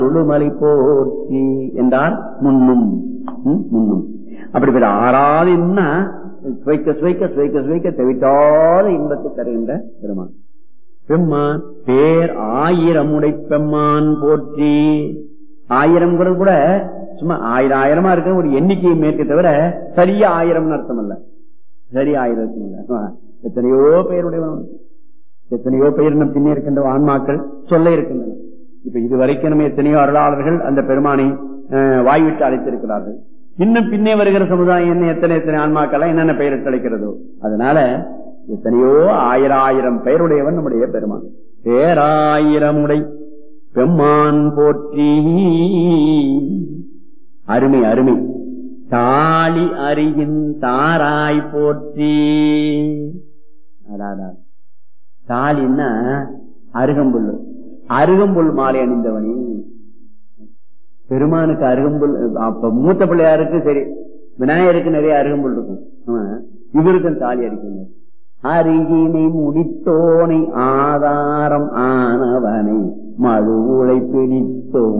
தொழுமலை போற்றி என்றார் முன்னும் ம், முன்னும் அப்படிப்பட்ட ஆறாதுன்னா சுவைக்க சுவைக்க சுவைக்க சுவைக்க தவிட்டாத இன்பத்தை தருகின்ற பெருமான் பெம்மான் பேர் ஆயிரம் உடை பெம்மான் போற்றி ஆயிரம் கூட சும்மா ஆயிரம் ஆயிரமா இருக்க ஒரு எண்ணிக்கையை மேற்க தவிர சரியா ஆயிரம்னு அர்த்தம் அல்ல சரி ஆயிரம் இல்ல எத்தனையோ பெயருடையவன் எத்தனையோ பெயர் நம் பின்னே இருக்கின்ற ஆன்மாக்கள் சொல்ல இருக்கின்றன இப்ப இது வரைக்கும் நம்ம எத்தனையோ அருளாளர்கள் அந்த பெருமானை அஹ், வாய்விட்டு அழைத்திருக்கிறார்கள் இன்னும் பின்னே வருகிற சமுதாயம் என்ன எத்தனை எத்தனை ஆன்மாக்கள் என்னென்ன பெயரிட்டு அழைக்கிறதோ அதனால எத்தனையோ ஆயிரம் ஆயிரம் பெயருடையவன் நம்முடைய பெருமான் பேராயிரமுடை பெம்மான் போற்றி அருமை அருமை தாளி அறியின் தாராய் போற்றி அடாடா. தாலின்னா அருகம்புல் அருகம்புல் மாலை அணிந்தவனே பெருமானுக்கு அருகம்புல் அப்ப மூத்த பிள்ளையாருக்கு சரி விநாயகருக்கு நிறைய அருகம்புல் இருக்கும் ஆமா. இவருக்கும் தாலி அடிக்கணும் அருகினை முடித்தோனை ஆதாரம் ஆனவனை மழுவுளை பிடித்தோம்